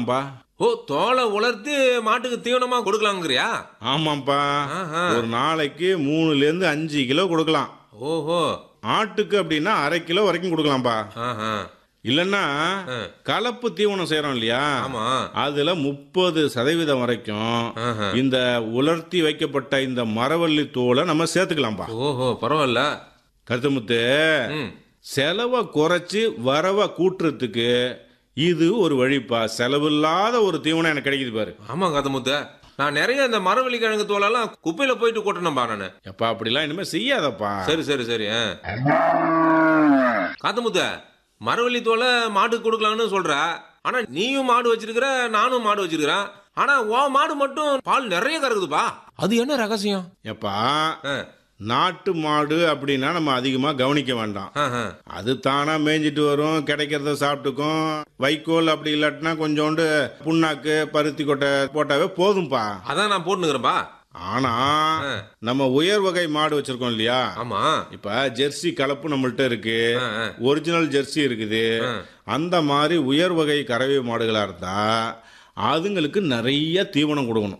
கொடுக்கலாம்ப்பா ஓ தோலை உலர்த்தி மாட்டுக்கு தீவனமா கொடுக்கலாங்கிறியா ஆமாம்ப்பா ஆஹா. ஒரு நாளைக்கு மூணுல இருந்து அஞ்சு கிலோ கொடுக்கலாம் ஓஹோ ஆட்டுக்கு அப்படின்னா அரை கிலோ வரைக்கும் கொடுக்கலாம்ப்பா ஆஹா இல்லைன்னா ஆ. கலப்பு தீவனம் செய்றோம் இல்லையா ஆமா அதுல முப்பது சதவீதம் வரைக்கும் ஆஹா. இந்த உலர்த்தி வைக்கப்பட்ட இந்த மரவள்ளி தோலை நம்ம சேர்த்துக்கலாம்ப்பா ஓஹோ பரவாயில்ல கருத்துமுத்து ம் செலவை குறைச்சி வரவை கூட்டுறதுக்கு இது ஒரு வழிப்பா செலவில்லாத ஒரு தீவனம் எனக்கு கிடைக்குது பாரு ஆமா காத்தமுத்த நான் நிறைய இந்த மரவள்ளி கிழங்கு தோலெல்லாம் குப்பையில போயிட்டு கொட்டணும்பா நானு எப்பா அப்படிலாம் இனிமே செய்யாதப்பா சரி சரி சரி ஆ. காத்தமுத்த மரவள்ளி தோலை மாட்டுக்கு கொடுக்கலாம்னு சொல்ற ஆனா நீயும் மாடு வச்சிருக்கிற நானும் மாடு வச்சிருக்கிறேன் ஆனா உன் மாடு மட்டும் பால் நிறைய கறக்குதுப்பா அது என்ன ரகசியம் எப்பா ஆ. நாட்டு மாடு அப்படின்னா நம்ம அதிகமா கவனிக்க வேண்டாம் ஆஹா. அது தானா மேய்ஞ்சிட்டு வரும் கிடைக்கிறத சாப்பிட்டுக்கும் வைக்கோல் அப்படி இல்லாட்டினா கொஞ்சோண்டு புண்ணாக்கு பருத்தி கொட்டை போட்டாவே போதும்பா அதான் நான் போட்டுக்கிறேன்பா ஆனா நம்ம உயர் வகை மாடு வச்சிருக்கோம் இல்லையா ஆமா இப்ப ஜெர்சி கலப்பு நம்மள்ட்ட இருக்கு ஆ, ஆ. ஒரிஜினல் ஜெர்சி இருக்குது அந்த மாதிரி உயர் வகை கறவை மாடுகளா இருந்தா அதுங்களுக்கு நிறைய தீவனம் கொடுக்கணும்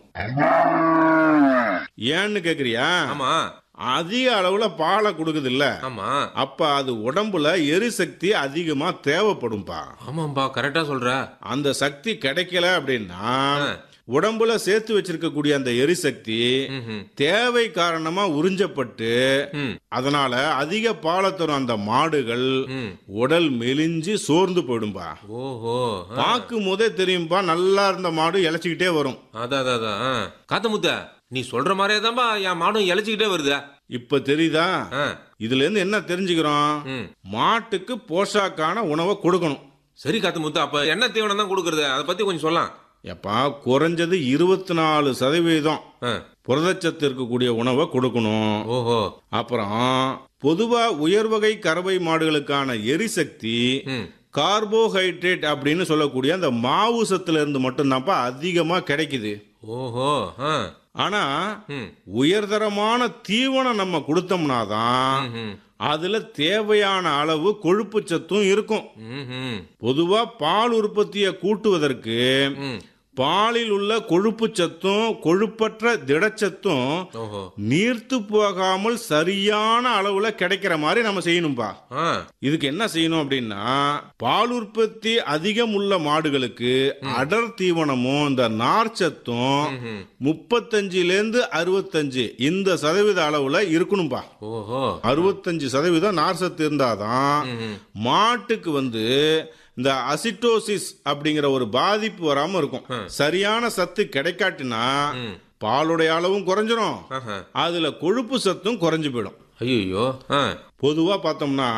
ஏன்னு கேக்குறியா ஆமா அதிக அளவுல பாலை கொடுக்குது இல்ல ஆமா அப்ப அது உடம்புல எரிசக்தி அதிகமா தேவைப்படும்பா ஆமாம்பா கரெக்டா சொல்ற அந்த சக்தி கிடைக்கல அப்படின்னா உடம்புல சேர்த்து வச்சிருக்கக்கூடிய அந்த எரிசக்தி ம்ஹும். தேவை காரணமா உறிஞ்சப்பட்டு ம். அதனால அதிக பாலை தரும் அந்த மாடுகள் ம். உடல் மெலிஞ்சு சோர்ந்து போயிடும்பா ஓஹோ ஆ. பார்க்கும் போதே தெரியும்பா நல்லா இருந்த மாடு இழைச்சிக்கிட்டே வரும் அதான் அதான், அதான் ஆ. காத்தமுத்த நீ சொல்ற மாதிரியே தான்பா என் மாடும் இழைச்சிக்கிட்டே வருது இப்ப தெரியுதா ஆ. இதுல இருந்து என்ன தெரிஞ்சுக்கிறோம் ம். மாட்டுக்கு போஷாக்கான உணவை கொடுக்கணும் சரி காத்தமுத்து அப்ப என்ன தீவனம் தான் கொடுக்கறது அதை பத்தி கொஞ்சம் சொல்லலாம் எப்பா குறைஞ்சது இருபத்தி நாலு சதவீதம் ஆ. புரதச்சத்து இருக்கக்கூடிய உணவை கொடுக்கணும் ஓஹோ அப்புறம் பொதுவா உயர் வகை கறவை மாடுகளுக்கான எரிசக்தி ம். கார்போஹைட்ரேட் அப்படின்னு சொல்லக்கூடிய அந்த மாவு சத்துல இருந்து மட்டும்தான்ப்பா அதிகமா கிடைக்குது ஓஹோ ஆ. ஆனா ம். உயர்தரமான தீவனம் நம்ம கொடுத்தோம்னா தான் ம்ஹும். அதுல தேவையான அளவு கொழுப்பு சத்தும் இருக்கும் ம்ஹும். பொதுவா பால் உற்பத்தியை கூட்டுவதற்கு ம். பாலில் உள்ள கொழுப்பு சத்தும் கொழுப்பற்ற திடச்சத்தும் ஓஹோ நீர்த்து போகாமல் சரியான அளவுல கிடைக்கிற மாதிரி நம்ம செய்யணும்பா ஆ. இதுக்கு என்ன செய்யணும் அப்படின்னா பால் உற்பத்தி அதிகம் உள்ள மாடுகளுக்கு அடர் தீவனமும் இந்த நார்ச்சத்தும் ம்ஹும். முப்பத்தஞ்சுல இருந்து அறுபத்தஞ்சு இந்த சதவீத அளவுல இருக்கணும்பா ஓஹோ அறுபத்தஞ்சு சதவீதம் நார்ச்சத்து இருந்தாதான் ம்ஹும். மாட்டுக்கு வந்து இந்த அசிட்டோசிஸ் அப்படிங்கிற ஒரு பாதிப்பு வராம இருக்கும் சரியான சத்து கிடைக்காட்டினா ம். பாலுடைய அளவும் குறைஞ்சிரும் ஆஹா. அதுல கொழுப்பு சத்தும் குறைஞ்சு போயிடும் ஐயோ ஆ. பொதுவா பார்த்தோம்னா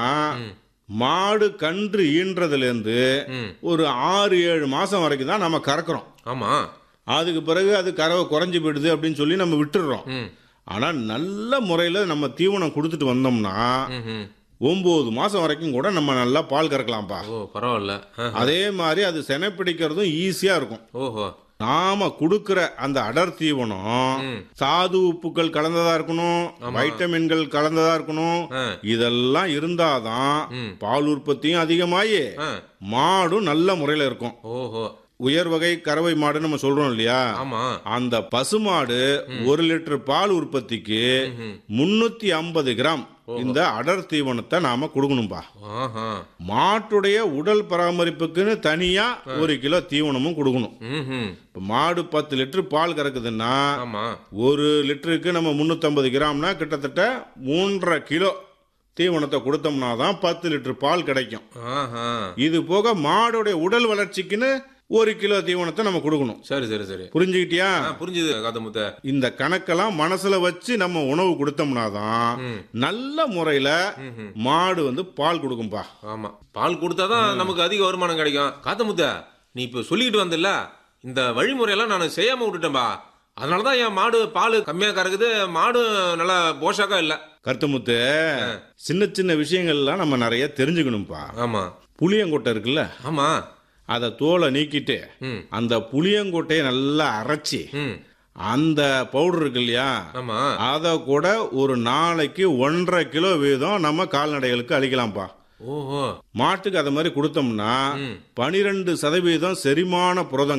மாடு கன்று ஈன்றதுல இருந்து ம். ஒரு ஆறு ஏழு மாசம் வரைக்கும் தான் நம்ம கறக்குறோம் ஆமா அதுக்கு பிறகு அது கறவை குறைஞ்சு போயிடுது அப்படின்னு சொல்லி நம்ம விட்டுடுறோம் ம். ஆனா நல்ல முறையில நம்ம தீவனம் கொடுத்துட்டு வந்தோம்னா ம்ஹும். ஒன்பது மாசம் வரைக்கும் கூட நம்ம நல்லா பால் கறக்கலாம்ப்பா ஓ பரவாயில்ல ஆ. அதே மாதிரி அது செனைப்பிடிக்கிறதும் ஈஸியா இருக்கும் ஓஹோ நாம கொடுக்கிற அந்த அடர் தீவனம் ம். சாது உப்புக்கள் கலந்ததா இருக்கணும் வைட்டமின்கள் கலந்ததா இருக்கணும் ஆ. இதெல்லாம் இருந்தாதான் ம். பால் உற்பத்தியும் அதிகமாயி ஆ. மாடும் நல்ல முறையில இருக்கும் ஓஹோ உயர் வகை கறவை மாடு நம்ம சொல்றோம் இல்லையா ஆமா அந்த பசுமாடு ஒரு லிட்டர் பால் உற்பத்திக்கு ம்ஹும். முன்னூத்தி ஐம்பது கிராம் இந்த அடர் தீவனத்தை நாம கொடுக்கணும்பா ஆஹா மாட்டுடைய உடல் பராமரிப்புக்குன்னு தனியா ஒரு கிலோ தீவனமும் கொடுக்கணும் ம்ஹும். இப்ப மாடு பத்து லிட்டர் பால் கறக்குதுன்னா ஆமா ஒரு லிட்டருக்கு நம்ம 350 கிராம்னா கிட்டத்தட்ட மூன்றரை கிலோ தீவனத்தை கொடுத்தோம்னா தான் பத்து லிட்டர் பால் கிடைக்கும் ஆஹா இது போக மாடுடைய உடல் வளர்ச்சிக்குன்னு ஒரு கிலோ தீவனத்தை நம்ம கொடுக்கணும் சரி சரி சரி புரிஞ்சுக்கிட்டியா ஆ, புரிஞ்சுது காத்தமுத்த இந்த கணக்கெல்லாம் மனசுல வச்சு நம்ம உணவு கொடுத்தோம்னா தான் ம். நல்ல முறையில ம்ஹும். மாடு வந்து பால் கொடுக்கும்பா ஆமா பால் கொடுத்தாதான் நமக்கு அதிக வருமானம் கிடைக்கும் காத்தமுத்த நீ இப்ப சொல்லிட்டு வந்தில்ல இந்த வழிமுறையெல்லாம் நான் செய்யாம விட்டுட்டேன்பா அதனாலதான் என் மாடு பால் கம்மியா கறக்குது மாடு நல்லா போஷாக்கா இல்ல கருத்தமுத்து சின்ன சின்ன விஷயங்கள்லாம் நம்ம நிறைய தெரிஞ்சுக்கணும்பா ஆமா புளியங்கொட்டை இருக்குல்ல ஆமா அதை தோலை நீக்கிட்டு ம் அந்த புளியங்கொட்டையை நல்லா அரைச்சி ம் அந்த பவுடர் இருக்கு இல்லையா ஆமா அதை கூட ஒரு நாளைக்கு ஒன்றரை கிலோ வீதம் நம்ம கால்நடைகளுக்கு அளிக்கலாம்ப்பா ஓஹோ மாட்டுக்கு அதை மாதிரி கொடுத்தோம்னா ம். பனிரெண்டு சதவீதம் செரிமான புரதம்